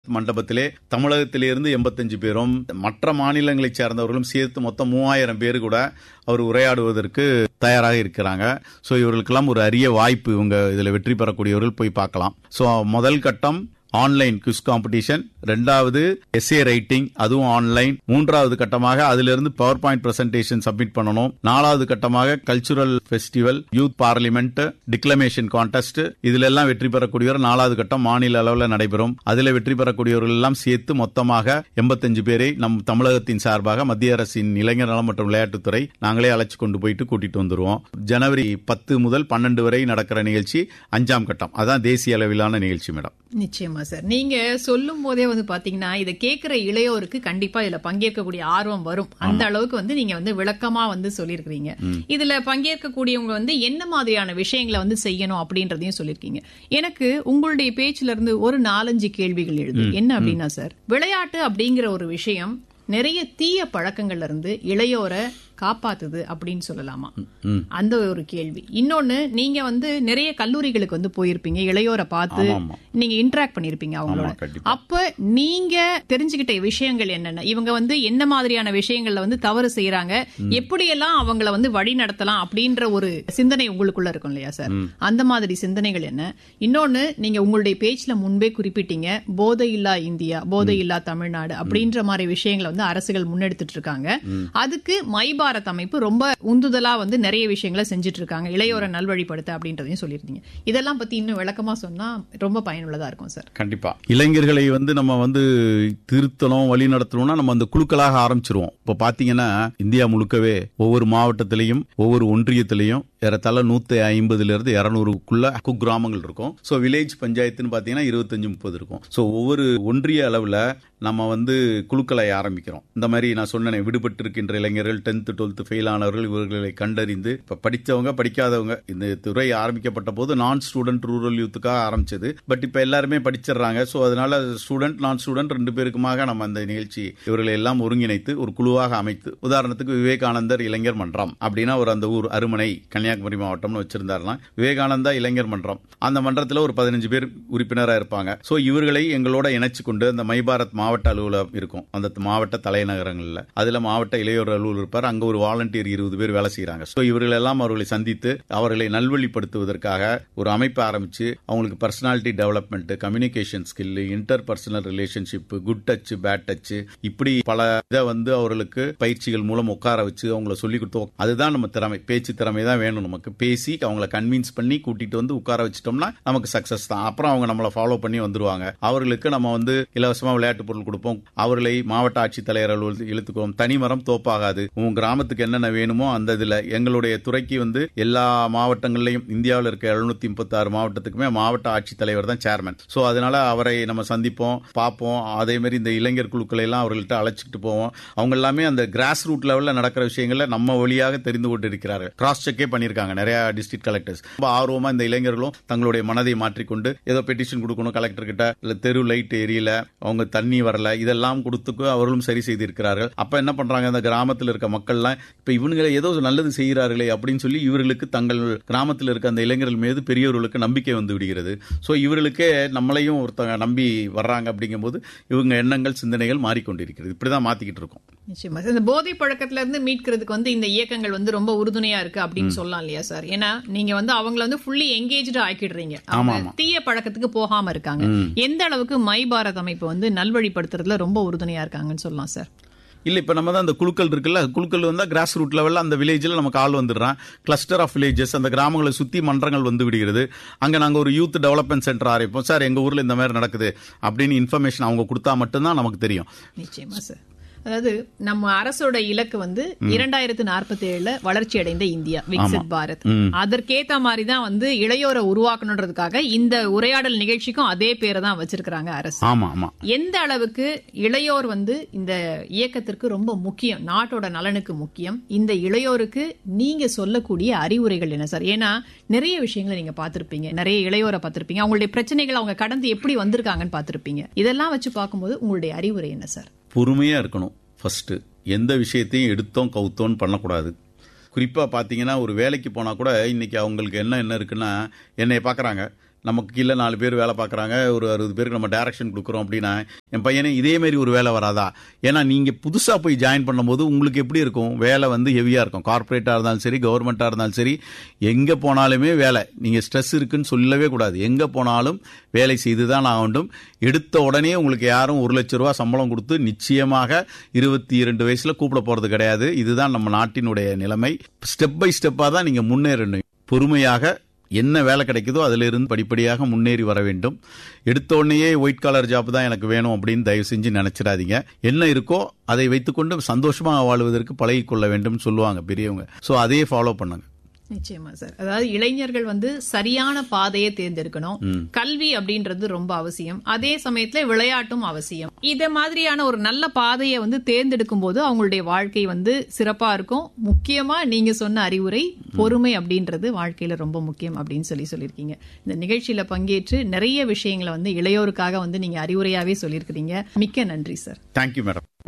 மண்டபத்திலே தமிழகத்திலிருந்து எண்பத்தஞ்சு பேரும் மற்ற மாநிலங்களைச் சேர்ந்தவர்களும் சேர்த்து மொத்தம் மூவாயிரம் பேர் கூட அவர் உரையாடுவதற்கு தயாராக இருக்கிறாங்க ஸோ இவர்களுக்கெல்லாம் ஒரு அரிய வாய்ப்பு இவங்க இதில் வெற்றி பெறக்கூடியவர்கள் போய் பார்க்கலாம் ஸோ முதல் கட்டம் ஆன்லைன் குவிஸ் காம்படிஷன் ரெண்டாவது எஸ்ஏ ரைட்டிங் அதுவும் ஆன்லைன் மூன்றாவது கட்டமாக அதிலிருந்து பவர் பாயிண்ட் பிரசன்டேஷன் சப்மிட் பண்ணணும் நாலாவது கட்டமாக cultural festival youth parliament declamation contest இதுல எல்லாம் வெற்றி பெறக்கூடியவர் நாலாவது கட்டம் மாநில அளவில் நடைபெறும் அதில் வெற்றி பெறக்கூடியவர்கள் எல்லாம் சேர்த்து மொத்தமாக எண்பத்தஞ்சு பேரை நம் தமிழகத்தின் சார்பாக மத்திய அரசின் இளைஞர் நலம் மற்றும் விளையாட்டுத்துறை நாங்களே அழைச்சு கொண்டு போயிட்டு கூட்டிட்டு வந்துருவோம் ஜனவரி பத்து முதல் பன்னெண்டு வரை நடக்கிற நிகழ்ச்சி அஞ்சாம் கட்டம் அதான் தேசிய அளவிலான நிகழ்ச்சி மேடம் நிச்சயமா சார் நீங்க சொல்லும் போதே வந்து பாத்தீங்கன்னா இதை கேட்கிற இளையோருக்கு கண்டிப்பா இதுல பங்கேற்கக்கூடிய ஆர்வம் வரும் அந்த அளவுக்கு வந்து நீங்க வந்து விளக்கமா வந்து சொல்லியிருக்கிறீங்க இதுல பங்கேற்கக்கூடியவங்க வந்து என்ன மாதிரியான விஷயங்களை வந்து செய்யணும் அப்படின்றதையும் சொல்லியிருக்கீங்க எனக்கு உங்களுடைய பேச்சுல இருந்து ஒரு நாலஞ்சு கேள்விகள் எழுது என்ன அப்படின்னா சார் விளையாட்டு அப்படிங்கிற ஒரு விஷயம் நிறைய தீய பழக்கங்கள்ல இருந்து இளையோரை காப்பாத்துது அப்படின்னு சொல்லலாமா ம். அந்த ஒரு கேள்வி இன்னொன்னு நீங்க வந்து நிறைய கல்லூரிகளுக்கு வந்து போயிருப்பீங்க இளையோரை பார்த்து ஆமா, ஆமா. நீங்க இன்டராக்ட் பண்ணிருப்பீங்க அவங்களோட ஆமா, கண்டிப்பா. அப்ப நீங்க தெரிஞ்சுக்கிட்ட விஷயங்கள் என்னென்ன இவங்க வந்து என்ன மாதிரியான விஷயங்கள்ல வந்து தவறு செய்யறாங்க எப்படியெல்லாம் அவங்கள வந்து வழி நடத்தலாம் அப்படின்ற ஒரு சிந்தனை உங்களுக்குள்ள இருக்கும் இல்லையா சார் அந்த மாதிரி சிந்தனைகள் என்ன இன்னொன்னு நீங்க உங்களுடைய பேச்சுல முன்பே குறிப்பிட்டீங்க போதையில்லா இந்தியா போதையில்லா தமிழ்நாடு அப்படின்ற மாதிரி விஷயங்களை வந்து அரசுகள் முன்னெடுத்துட்டு இருக்காங்க அதுக்கு மை பாரத் அமைப்பு ரொம்ப உந்துதலா வந்து நிறைய விஷயங்களை செஞ்சுட்டு இருக்காங்க இளையோரை நல்வழிப்படுத்த அப்படின்றதையும் சொல்லியிருந்தீங்க இதெல்லாம் பத்தி இன்னும் விளக்கமா சொன்னா ரொம்ப பயனுள்ளதா இருக்கும் சார் கண்டிப்பா இளைஞர்களை வந்து நம்ம வந்து திருத்தணும் வழி நடத்தணும்னா நம்ம அந்த குழுக்களாக ஆரம்பிச்சிருவோம் இப்ப பாத்தீங்கன்னா இந்தியா முழுக்கவே ஒவ்வொரு மாவட்டத்திலையும் ஒவ்வொரு ஒன்றியத்திலையும் ஏறத்தாழ நூத்தி ஐம்பதுல இருந்து இருநூறுக்குள்ள குக்கிராமங்கள் இருக்கும் சோ வில்லேஜ் பஞ்சாயத்துன்னு பாத்தீங்கன்னா இருபத்தஞ்சு முப்பது இருக்கும் சோ ஒவ்வொரு ஒன்றிய அளவுல நம்ம வந்து குழுக்களை ஆரம்பிக்கிறோம் இந்த மாதிரி நான் சொன்னேன் விடுபட்டு இருக்கின்ற இளைஞர்கள் டென்த் டுவெல்த் ஃபெயில் ஆனவர்கள் இவர்களை கண்டறிந்து இப்ப படித்தவங்க படிக்காதவங்க இந்த துறை ஆரம்பிக்கப்பட்ட போது நான் ஸ்டூடெண்ட் ரூரல் யூத்துக்காக ஆரம்பிச்சது பட் இப்ப எல்லாருமே படிச்சிடுறாங்க சோ அதனால ஸ்டூடெண்ட் நான் ஸ்டூடெண்ட் ரெண்டு பேருக்குமாக நம்ம அந்த நிகழ்ச்சி இவர்களை எல்லாம் ஒருங்கிணைத்து ஒரு குழுவாக அமைத்து உதாரணத்துக்கு விவேகானந்தர் இளைஞர் மன்றம் அப்படின்னா ஒரு அந்த ஊர் அருமனை கன்னியாகுமரி மாவட்டம்னு வச்சிருந்தாருன்னா விவேகானந்தா இளைஞர் மன்றம் அந்த மன்றத்தில் ஒரு பதினஞ்சு பேர் உறுப்பினராக இருப்பாங்க சோ இவர்களை எங்களோட இணைச்சு கொண்டு அந்த மை பாரத் மாவட்ட அலுவலகம் இருக்கும் அந்த மாவட்ட தலைநகரங்கள்ல அதுல மாவட்ட இளையோர் அலுவலர் இருப்பார் அங்க ஒரு வாலண்டியர் இருபது பேர் வேலை செய்யறாங்க சோ இவர்கள் எல்லாம் அவர்களை சந்தித்து அவர்களை நல்வழிப்படுத்துவதற்காக ஒரு அமைப்பு ஆரம்பிச்சு அவங்களுக்கு personality development communication skill interpersonal relationship good touch bad touch இப்படி பல இதை வந்து அவர்களுக்கு பயிற்சிகள் மூலம் உட்கார வச்சு அவங்கள சொல்லி கொடுத்தோம் அதுதான் நம்ம திறமை பேச்சு திறமை தான் வேணும் நமக்கு பேசி அவங்கள கன்வின்ஸ் பண்ணி கூட்டிட்டு வந்து உட்கார வச்சிட்டோம்னா நமக்கு சக்சஸ் தான் அப்புறம் அவங்க நம்மளை ஃபாலோ பண்ணி வந்துருவாங்க அவர்களுக்கு நம்ம வந்து இலவசமா விளையாட்டு பொருள் கொடுப்போம் அவர்களை மாவட்ட ஆட்சித்தலைவர் அலுவலகத்தில் இழுத்துக்குவோம் தனிமரம் தோப்பாகாது உங்க கிராமத்துக்கு என்னென்ன வேணுமோ அந்த இதுல எங்களுடைய துறைக்கு வந்து எல்லா மாவட்டங்கள்லயும் இந்தியாவில் இருக்க எழுநூத்தி முப்பத்தி ஆறு மாவட்டத்துக்குமே மாவட்ட ஆட்சித்தலைவர் தான் சேர்மன் சோ அதனால அவரை நம்ம சந்திப்போம் பார்ப்போம் அதே மாதிரி இந்த இளைஞர் குழுக்களை எல்லாம் அவர்கள்ட்ட அழைச்சிட்டு போவோம் அவங்க எல்லாமே அந்த கிராஸ் ரூட் லெவல்ல நடக்கிற விஷயங்களை நம்ம வழியாக தெரிந்து கொண்டு இருக்கிறார்கள் கிராஸ் செக்கே பண்ணிருக்காங்க நிறைய டிஸ்ட்ரிக்ட் கலெக்டர்ஸ் ரொம்ப ஆர்வமா இந்த இளைஞர்களும் தங்களுடைய மனதை மாற்றிக்கொண்டு ஏதோ பெட்டிஷன் கொடுக்கணும் கலெக்டர் கிட்ட இல்ல தெரு லைட் எரியல அவங்க தண்ணி வரல இதெல்லாம் கொடுத்துக்கு அவர்களும் சரி செய்திருக்கிறார்கள் அப்ப என்ன பண்றாங்க அந்த கிராமத்தில் இருக்க மக்கள்லாம் இப்ப இவங்களை ஏதோ நல்லது செய்கிறார்களே அப்படின்னு சொல்லி இவர்களுக்கு தங்கள் கிராமத்தில் இருக்க அந்த இளைஞர்கள் மீது பெரியவர்களுக்கு நம்பிக்கை வந்து விடுகிறது சோ இவர்களுக்கே நம்மளையும் ஒருத்தங்க நம்பி வர்றாங்க அப்படிங்கும்போது இவங்க எண்ணங்கள் சிந்தனைகள் மாறிக்கொண்டிருக்கிறது இப்படிதான் மாத்திக்கிட்டு இருக்கோம் நிச்சயமா சார். இந்த போதை பழக்கத்துல இருந்து மீட்கிறதுக்கு வந்து இந்த இயக்கங்கள் வந்து ரொம்ப உறுதுணையா இருக்கு அப்படின்னு சொல்லலாம் இல்லையா சார் ஏன்னா நீங்க வந்து அவங்கள வந்து ஃபுல்லி எங்கேஜ்டு ஆக்கிடுறீங்க அவங்க ஆமா. தீய பழக்கத்துக்கு போகாம இருக்காங்க எந்த அளவுக்கு மை பாரத் அமைப்பு வந்து நல்வழிப்படுத்துறதுல ரொம்ப உறுதுணையா இருக்காங்கன்னு சொல்லலாம் சார் இல்ல இப்ப நம்ம தான் அந்த குழுக்கள் இருக்குல்ல குழுக்கள் வந்தா கிராஸ் ரூட் லெவல்ல அந்த வில்லேஜ்ல நமக்கு ஆள் வந்துடுறான் கிளஸ்டர் ஆஃப் வில்லேஜஸ் அந்த கிராமங்களை சுத்தி மன்றங்கள் வந்து விடுகிறது அங்க நாங்க ஒரு யூத் டெவலப்மெண்ட் சென்டர் ஆரம்பிப்போம் சார் எங்க ஊர்ல இந்த மாதிரி நடக்குது அப்படின்னு இன்ஃபர்மேஷன் அவங்க கொடுத்தா மட்டும்தான் நமக்கு தெரியும் நிச்சயமா சார் அதாவது நம்ம அரசோட இலக்கு வந்து இரண்டாயிரத்து நாற்பத்தி ஏழுல வளர்ச்சி அடைந்த இந்தியா விக்சித் பாரத் அதற்கேத்த மாதிரி தான் வந்து இளையோரை உருவாக்கணுன்றதுக்காக இந்த உரையாடல் நிகழ்ச்சிக்கும் அதே பேரை தான் வச்சிருக்கிறாங்க அரசு ஆமா ஆமா எந்த அளவுக்கு இளையோர் வந்து இந்த இயக்கத்திற்கு ரொம்ப முக்கியம் நாட்டோட நலனுக்கு முக்கியம் இந்த இளையோருக்கு நீங்க சொல்லக்கூடிய அறிவுரைகள் என்ன சார் ஏன்னா நிறைய விஷயங்களை நீங்க பார்த்திருப்பீங்க நிறைய இளையோரை பார்த்திருப்பீங்க அவங்களுடைய பிரச்சனைகள் அவங்க கடந்து எப்படி வந்திருக்காங்கன்னு பார்த்திருப்பீங்க இதெல்லாம் வச்சு பார்க்கும்போது உங்களுடைய அறிவுரை என்ன சார் பொறுமையா இருக்கணும் ஃபர்ஸ்ட் எந்த விஷயத்தையும் எடுத்தோம் கவுத்தோன்னு பண்ணக்கூடாது குறிப்பா பாத்தீங்கன்னா ஒரு வேலைக்கு போனா கூட இன்னைக்கு அவங்களுக்கு என்ன என்ன இருக்குன்னா என்னை பாக்குறாங்க நமக்கு கீழே நாலு பேர் வேலை பார்க்குறாங்க ஒரு அறுபது பேருக்கு நம்ம டைரக்ஷன் கொடுக்குறோம் அப்படின்னா என் பையனே இதே மாதிரி ஒரு வேலை வராதா ஏன்னா நீங்கள் புதுசாக போய் ஜாயின் பண்ணும்போது உங்களுக்கு எப்படி இருக்கும் வேலை வந்து ஹெவியாக இருக்கும் கார்ப்பரேட்டாக இருந்தாலும் சரி கவர்மெண்ட்டாக இருந்தாலும் சரி எங்கே போனாலுமே வேலை நீங்கள் ஸ்ட்ரெஸ் இருக்குன்னு சொல்லவே கூடாது எங்கே போனாலும் வேலை செய்து தான் ஆகணும் எடுத்த உடனே உங்களுக்கு யாரும் ஒரு லட்ச ரூபா சம்பளம் கொடுத்து நிச்சயமாக இருபத்தி இரண்டு வயசுல கூப்பிட போறது கிடையாது இதுதான் நம்ம நாட்டினுடைய நிலைமை ஸ்டெப் பை ஸ்டெப்பாக தான் நீங்கள் முன்னேறணும் பொறுமையாக என்ன வேலை கிடைக்குதோ அதிலிருந்து இருந்து படிப்படியாக முன்னேறி வர வேண்டும் எடுத்த உடனேயே ஒயிட் காலர் ஜாப் தான் எனக்கு வேணும் அப்படின்னு தயவு செஞ்சு நினைச்சிடாதீங்க என்ன இருக்கோ அதை வைத்துக்கொண்டு சந்தோஷமாக வாழ்வதற்கு பழகிக் கொள்ள வேண்டும் சொல்லுவாங்க பெரியவங்க ஸோ அதையே ஃபாலோ பண்ணுங்க நிச்சயமா சார் அதாவது இளைஞர்கள் வந்து சரியான பாதையை தேர்ந்தெடுக்கணும் கல்வி அப்படின்றது ரொம்ப அவசியம் அதே சமயத்துல விளையாட்டும் அவசியம் இத மாதிரியான ஒரு நல்ல பாதையை வந்து தேர்ந்தெடுக்கும் போது அவங்களுடைய வாழ்க்கை வந்து சிறப்பா இருக்கும் முக்கியமா நீங்க சொன்ன அறிவுரை பொறுமை அப்படின்றது வாழ்க்கையில ரொம்ப முக்கியம் அப்படின்னு சொல்லி சொல்லியிருக்கீங்க இந்த நிகழ்ச்சியில பங்கேற்று நிறைய விஷயங்களை வந்து இளையோருக்காக வந்து நீங்க அறிவுரையாவே சொல்லியிருக்கிறீங்க மிக்க நன்றி சார் தேங்க்யூ மேடம்